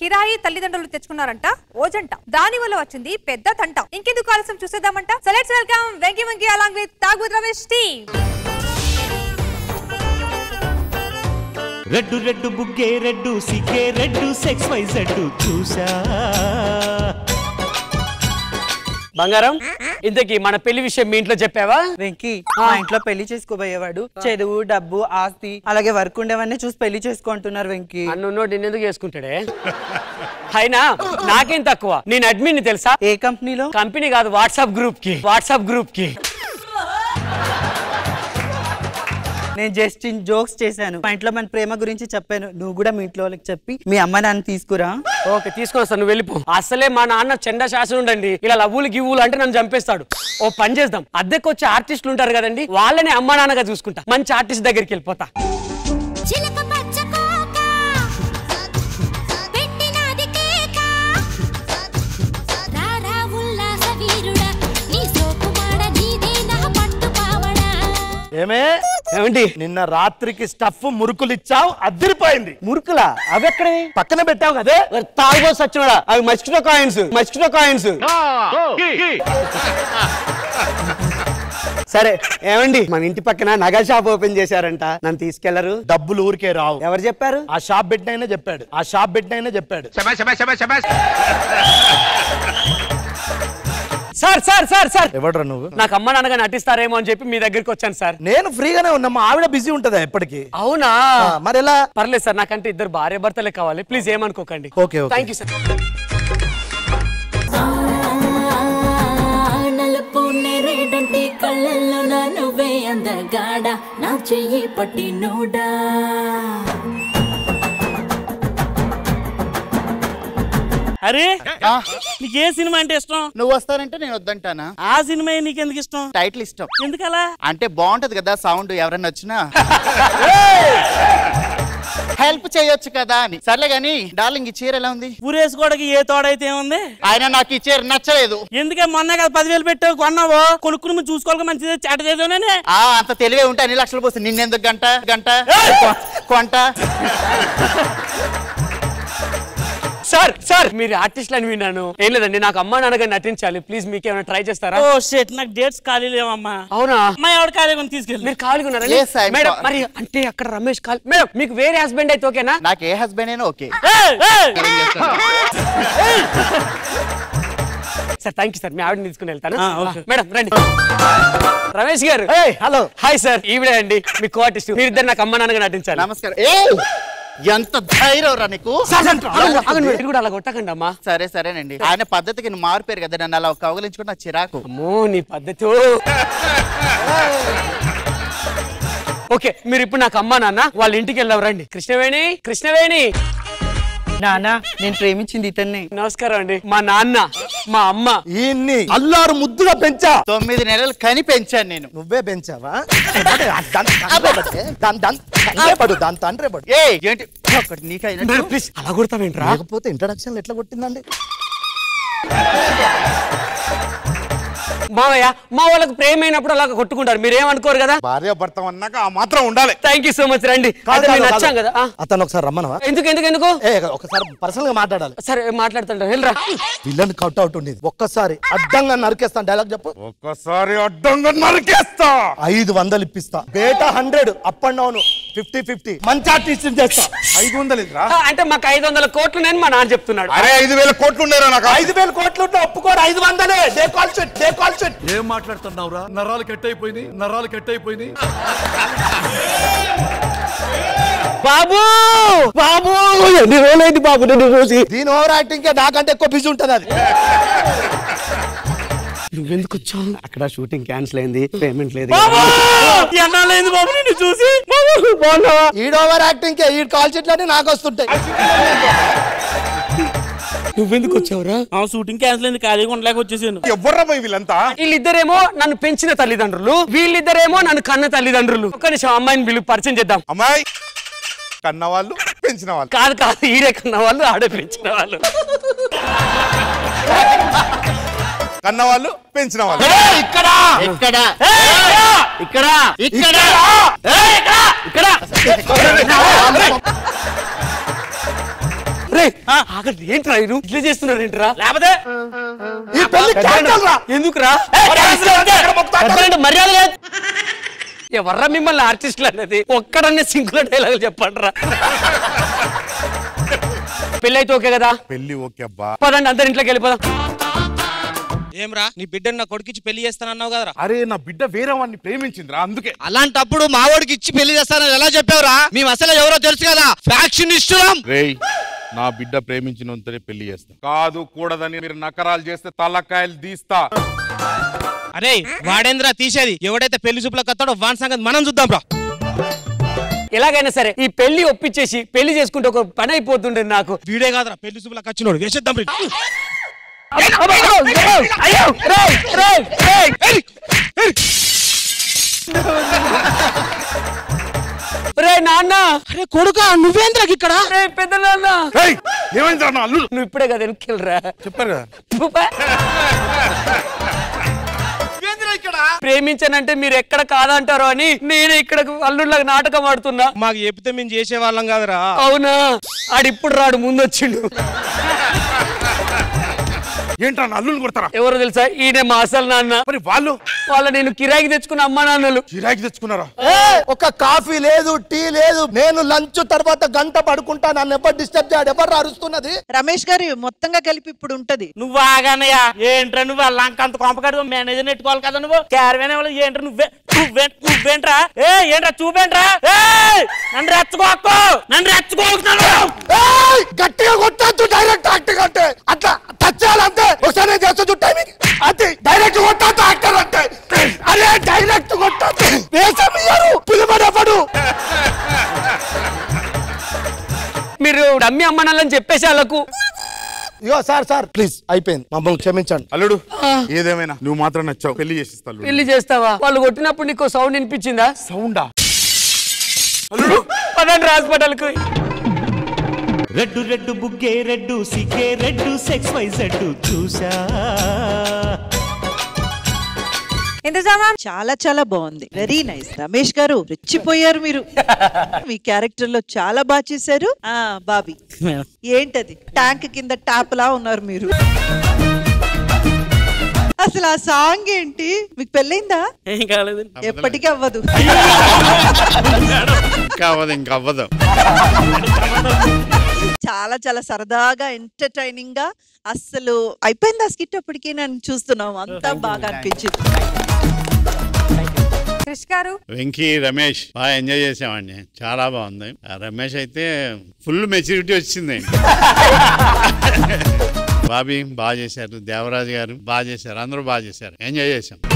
కిరాయి తల్లిదండ్రులు తెచ్చుకున్నారంట ఓజంట దాని వల్ల వచ్చింది పెద్ద తంట ఇంకెందుకు ఆలస్యం చూసేద్దామంట select welcome Venky Venky along with తాగ్ with Ramesh team red red బుగ్గే రెడ్డు సిగ్గే రెడ్డు సెక్స్ వై జెడ్డు చూసా బంగారం ఇంతకీ మన పెళ్లి విషయం మీ ఇంట్లో చెప్పావా వెంకీ మా ఇంట్లో పెళ్లి చేసుకోబోయేవాడు చదువు డబ్బు ఆస్తి అలాగే వర్క్ ఉండేవన్నీ చూసి పెళ్లి చేసుకుంటున్నారు వెంకీ అన్ను ఎందుకు చేసుకుంటాడే అయినా నాకేం తక్కువ నేను అడ్మిన్ తెలుసా ఏ కంపెనీలో కంపెనీ కాదు వాట్సాప్ గ్రూప్ కి వాట్సాప్ గ్రూప్ కి నేను జస్ట్ ఇన్ జోక్స్ చేశాను మా ఇంట్లో మన ప్రేమ గురించి చెప్పాను నువ్వు కూడా మీ ఇంట్లో వాళ్ళకి చెప్పి మీ అమ్మ నాన్న తీసుకురా ఓకే తీసుకొని వస్తాను నువ్వు వెళ్ళిపో అసలే మా నాన్న చెండ శాసనం ఉండండి ఇలా లవ్వులు గివ్వులు అంటే నన్ను చంపేస్తాడు ఓ పని చేద్దాం అద్దెకి వచ్చే ఆర్టిస్టులు ఉంటారు కదండి వాళ్ళని అమ్మ నాన్నగా చూసుకుంటా మంచి ఆర్టిస్ట్ దగ్గరికి వెళ్ళిపోతా చిలక పచ్చ కోక పెట్టినది కేక రారా ఉల్లాస వీరుడా నీ సోకుమాడ నీదే నా పట్టు పావడా ఏమే ఏమండి నిన్న రాత్రికి స్టఫ్ మురుకులు ఇచ్చావు అదిరిపోయింది మురుకులా అవి ఎక్కడే పక్కన పెట్టావు కదే తాగుబో సచ్చినోడా అవి మస్కిటో కాయిన్స్ మస్కిటో కాయిన్స్ సరే ఏమండి మన ఇంటి పక్కన నగల షాప్ ఓపెన్ చేశారంట నన్ను తీసుకెళ్లరు డబ్బులు ఊరికే రావు ఎవరు చెప్పారు ఆ షాప్ పెట్టినైనా చెప్పాడు ఆ షాప్ పెట్టినైనా చెప్పాడు సార్ సార్ సార్ సార్ ఎవడ్రా నువ్వు నాకు అమ్మ నాన్నగా నటిస్తారేమో అని చెప్పి మీ దగ్గరికి వచ్చాను సార్ నేను ఫ్రీగానే ఉన్నా మా ఆవిడ బిజీ ఉంటదా ఎప్పటికి అవునా ఆ, మరి ఎలా పర్లేదు సార్ నాకంటే ఇద్దరు భార్య భర్తలే కావాలి ప్లీజ్ ఏమనుకోకండి okay, okay. Thank you sir నలుపు నెరేడంటే కళ్ళల్లో నా నువ్వే అందగాడ నా చెయ్యి పట్టి నూడా అరే నీకు ఏ సినిమా అంటే ఇష్టం నువ్వు వస్తానంటే నేను వద్దంటానా ఆ సినిమా నీకెందుకు ఇష్టం టైటిల్ ఇష్టం ఎందుకలా అంటే బాగుంటది కదా సౌండ్ ఎవరైనా వచ్చినా హెల్ప్ చేయొచ్చు కదా అని సర్లే గాని డార్లింగ్ ఈ చీర ఎలా ఉంది ఊరేసుకోవడానికి ఏ తోడైతే ఏముంది ఆయన నాకు ఈ చీర నచ్చలేదు ఎందుకే మొన్న కదా పదివేలు పెట్టావు కొన్నావు కొనుక్కుని నువ్వు చూసుకోవాలి మంచిది చాట చేద్దామనే ఆ అంత తెలివే ఉంటే అన్ని లక్షలు పోతుంది నిన్నెందుకు గంట గంట కొ- కొంట సార్ సార్ మీరు ఆర్టిస్ట్ అని విన్నాను ఏం లేదండి నాకు అమ్మ నాన్నగా నటించాలి ప్లీజ్ మీకు ఏమైనా ట్రై చేస్తారా ఓ షెట్ నాకు డేట్స్ ఖాళీ లేవమ్మా అవునా అమ్మాయి ఎవరు ఖాళీ కొని తీసుకెళ్ళి మీరు ఖాళీగా ఉన్నారా Yes, I'm మేడం ca- మరి అంటే అక్కడ రమేష్ ఖాళీ మేడం మీకు వేరే హస్బెండ్ అయితే ఓకేనా నాకు ఏ హస్బెండ్ అయినా okay sir thank you sir మీ ఆవిడని తీసుకుని వెళ్తాను ఆ, ఓకే. మేడం రండి రమేష్ గారు హలో హాయ్ సార్ ఈవిడే అండి మీ కో ఆర్టిస్ట్ మీరు ఇద్దరు నాకు అమ్మ నాన్నగా నటించాలి నమస్కారం ఏ ఎంత ధైర్యం రా నీకు సార్, సార్, ఆగండి, ఆగండి, మీరు కూడా అలా కొట్టకండి అమ్మా సరే సరేనండి ఆయన పద్ధతికి నువ్వు మారిపోయారు కదా నన్ను అలా కౌగలించుకుంటే నాకు చిరాకు అమ్మో నీ పద్ధతి ఓకే మీరు ఇప్పుడు నాకు అమ్మా నాన్న వాళ్ళ ఇంటికి వెళ్ళావు రండి కృష్ణవేణి కృష్ణవేణి నానా నేను ప్రేమించింది ఇతన్ని నమస్కారం అండి మా నాన్న మా అమ్మ ఈయన్ని అల్లారు ముద్దుగా పెంచా తొమ్మిది నెలలు కని పెంచాను నేను నువ్వే పెంచావా అంటే దాని తండ్రే పడు. దాని దాని తండ్రే పడు దాని తండ్రే పడు ఏ ఏంటి ఒకటి నీకైనా ప్లీజ్ అలా కొడతావేంట్రా లేకపోతే ఇంట్రడక్షన్ ఎట్లా కొట్టిందండి మావయ్య మా వాళ్ళకి ప్రేమ అయినప్పుడు అలా కొట్టుకుంటారు మీరేమనుకోరు కదా భార్య భర్త అన్నాక ఆ మాత్రం ఉండాలి థ్యాంక్ యూ సో మచ్ రండి కాదు, అయితే కాదు, మేము కాదు. నచ్చాం కదా ఆ, అతను ఒకసారి రమ్మనవా ఎందుకు ఎందుకు ఎందుకు ఏ ఒకసారి పర్సనల్ గా మాట్లాడాలి సరే మాట్లాడుతుంటారు వెళ్ళరా విలన్ కట్ అవుట్ ఉండేది ఒక్కసారి అడ్డంగా నరికేస్తాను డైలాగ్ చెప్పు ఒక్కసారి అడ్డంగా నరికేస్తా ఐదు వందలు ఇప్పిస్తా బేటా hundred up and down fifty fifty మంచి ఆర్టిస్ట్ చేస్తా ఐదు వందలు ఇదిరా ఆ, అంటే మాకు ఐదు వందల కోట్లు నేను మా నాన్న చెప్తున్నాడు అరే ఐదు వేల కోట్లు ఉండేరా నాకు ఐదు వేల కోట్లు ఉంటే ఒప్పుకోరు ఐదు వందలే day call sheet day call sheet ఏం మాట్లాడుతున్నావురా నరాలు కట్ అయిపోయింది నరాలు కట్ అయిపోయింది బాబు బాబు ఎన్ని రోజులైంది బాబు నిన్ను చూసి దీని ఓవర్ యాక్టింగ్ కే నాకంటే ఎక్కువ బిజీ ఉంటది అది నువ్వెందుకు వచ్చావు అక్కడ షూటింగ్ క్యాన్సిల్ అయింది పేమెంట్ లేదు ఎన్నాళ్ళైంది బాబు నిన్ను చూసి బాగున్నావా ఈడ్ ఓవర్ యాక్టింగ్ కే ఈ కాల్ షీట్లు అన్ని నాకు వస్తుంటాయి నువ్వెందుకు వచ్చావురా ఆ షూటింగ్ క్యాన్సిల్ అయింది ఖాళీగా ఉండలేక వచ్చేసాను ఎవర్రా పోయి వీళ్ళంతా వీళ్ళిద్దరేమో నన్ను పెంచిన తల్లిదండ్రులు వీళ్ళిద్దరేమో నన్ను కన్న తల్లిదండ్రులు ఒక్క నిమిషం అమ్మాయిని పిలుపు పరిచయం చేద్దాం అమ్మాయి కన్న వాళ్ళు పెంచిన వాళ్ళు కాదు కాదు ఈడే కన్న వాళ్ళు ఆడే పెంచిన వాళ్ళు కన్న వాళ్ళు పెంచిన వాళ్ళు ఇక్కడ ఇక్కడ ఇక్కడ ఇక్కడ ఇక్కడ రే ఆగండి ఏంట్రా మీరు ఇట్లా చేస్తున్నారు ఏంట్రా లేకపోతే ఈ పెళ్లి cancel రా. ఎందుకురా మర్యాద లేదు ఎవర్రా మిమ్మల్ని ఆర్టిస్టులు అనేది ఒక్కడన్నే సింకుల డైలాగులు చెప్పండి రా పెళ్ళి అయితే ఓకే కదా పెళ్లి ఓకే అబ్బా పదండి అందరి ఇంట్లోకి వెళ్ళిపోదాం ఏమ్రా నీ బిడ్డను నా కొడుకిచ్చి పెళ్లి చేస్తానన్నావు కదరా అరే నా బిడ్డ వేరే వాడిని ప్రేమించిందిరా అందుకే అలాంటప్పుడు మావోడికి ఇచ్చి పెళ్లి చేస్తానని ఎలా చెప్పావురా మేము అసలు ఎవరో తెలుసు కదా ఫ్యాక్షన్ ఇస్తున్నాం రేయ్ నా బిడ్డ ప్రేమించినంతనే పెళ్లి చేస్తా కాదు కూడదని మీరు నకరాలు చేస్తే తలకాయలు తీస్తా అరే వాడేంద్రా తీసేది ఎవడైతే పెళ్లి చూపులకు వస్తాడో వాని సంగతి మనం చూద్దాం రా ఎలాగైనా సరే ఈ పెళ్లి ఒప్పించేసి పెళ్లి చేసుకుంటే ఒక పని అయిపోతుండే నాకు వీడే కాదురా పెళ్లి చూపులకు వచ్చినోడు వేసేద్దాం రీ. అయ్యో రేయ్, రేయ్, రేయ్. రేయ్ నాన్న అరే కొడుక నువ్వేంద్రా ఇక్కడ రేయ్ పెద్ద నాన్న రేయ్ ఏమైందిరా నా అల్లుడు నువ్వు ఇప్పుడే కదా వెనక్కిరా చెప్పారు కదా ప్రేమించానంటే మీరు ఎక్కడ కాదంటారో అని నేను ఇక్కడ అల్లుళ్ళకి నాటకం ఆడుతున్నా మాకు చెప్తే మేము చేసే వాళ్ళం కాదురా అవునా ఆడిప్పుడు రాడు ముందు వచ్చిండు ఏంట్రా నా అల్లుని కొడతారా ఎవరు తెలుసా ఈయన మా అసలు నాన్న మరి వాళ్ళు వాళ్ళ నేను కిరాయికి తెచ్చుకున్న అమ్మా నాన్నలు చిరాకి తెచ్చుకున్నారా ఒక కాఫీ లేదు టీ లేదు నేను లంచ్ తర్వాత గంట పడుకుంటా నన్ను ఎవరు డిస్టర్బ్ చేయడు ఎవరు అరుస్తున్నది రమేష్ గారు మొత్తంగా కలిపి ఇప్పుడు ఉంటది నువ్వు ఆగానయ్యా ఏంట్రా నువ్వు లంక అంత కొంపకాడు మేనేజర్ నెట్టుకోవాలి కదా నువ్వు క్యారవేన్ వాళ్ళు ఏంట్రా నువ్వే నువ్వే నువ్వేంట్రా ఏ ఏంట్రా చూపేంట్రా ఏ నన్ను రెచ్చుకోకు నన్ను రెచ్చుకోకున్నాను ఏయ్! గట్టిగా కొట్టద్దు డైరెక్ట్ యాక్టింగ్ అంటే అట్లా టచ్ చేయాలంటే ఒకసారి నేను చేస్తా టైమింగ్ అది డైరెక్ట్ కొట్టద్దు యాక్టర్ అంటే అరే డైరెక్ట్ కొట్టద్దు వేషం ఇయ్యరు పిలువడెవడు మీరు డమ్మి అమ్మ నాన్నలని చెప్పేసి వాళ్ళకు ఇగో సార్ సార్ ప్లీజ్ అయిపోయింది మమ్మల్ని క్షమించండి అల్లుడు ఏదేమైనా నువ్వు మాత్రం నచ్చావు పెళ్లి చేసిస్తా అల్లుడు. పెళ్లి చేస్తావా వాళ్ళు కొట్టినప్పుడు నీకు సౌండ్ వినిపించిందా సౌండా పదండి హాస్పిటల్ కు రెడ్డు రెడ్డు బుగ్గే రెడ్డు సిగ్గే రెడ్డు సెక్స్ వై జెడ్డు చూసా ఇంతజామా చాలా చాలా బాగుంది వెరీ నైస్ రమేష్ గారు రెచ్చిపోయారు మీరు మీ క్యారెక్టర్ లో చాలా బాగా చేశారు ఆ బాబీ ఏంటది ట్యాంక్ కింద ట్యాప్ లా ఉన్నారు మీరు అసలు ఆ సాంగ్ ఏంటి మీకు పెళ్ళైందా ఏం కాలేదు ఎప్పటికీ అవ్వదు ఇంకా అవ్వదు ఇంకా అవ్వదు చాలా చాలా సరదాగా ఎంటర్టైనింగ్ గా అస్సలు అయిపోయింది ఆ స్కిట్ అప్పటికి నేను చూస్తున్నాం అంతా బాగా అనిపించింది క్రిష్ గారు వెంకీ రమేష్ బాగా ఎంజాయ్ చేసామండి చాలా బాగుంది ఆ రమేష్ అయితే ఫుల్ మెచ్యూరిటీ వచ్చింది బాబీ బాగా చేశారు దేవరాజు గారు బాగా చేశారు అందరూ బాగా చేశారు ఎంజాయ్ చేశాం